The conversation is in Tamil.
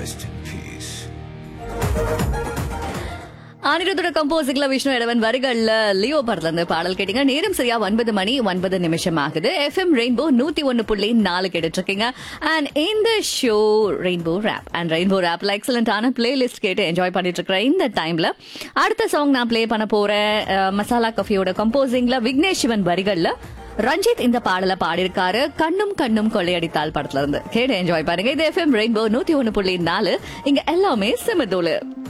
Rest in peace. அனிருத்தோட கம்போசிங்ல விஷ்ணு இடவன் வரிகள்ல லியோ படத்துல இருந்து பாடல் கேட்டீங்க நேரம் சரியா ஒன்பது மணி ஒன்பது நிமிஷம் ஆகுது எஃப்எம் ரெயின்போ நூத்தி ஒன்னு புள்ளி நாலு கேட்டுட்டு இருக்கீங்க அண்ட் இந்த show rainbow rap and rainbow ரேப்ல எக்ஸலண்டான பிளேலிஸ்ட் கேட்டு என்ஜாய் பண்ணிட்டு இருக்கிற இந்த டைம்ல அடுத்த சாங் நான் ப்ளே பண்ண போறேன் அஹ், மசாலா கஃபியோட கம்போசிங்ல விக்னேஷ் சிவன் வரிகள்ல ரஞ்சித் இந்த பாடலை பாடியிருக்காரு கண்ணும் கண்ணும் கொள்ளையடித்தால் படத்துல இருந்து கேட்டு என்ஜாய் பண்ணுங்க இது எஃப்எம் ரெயின்போ நூத்தி ஒன்னு புள்ளி நாலு இங்க எல்லாமே சிமதூளு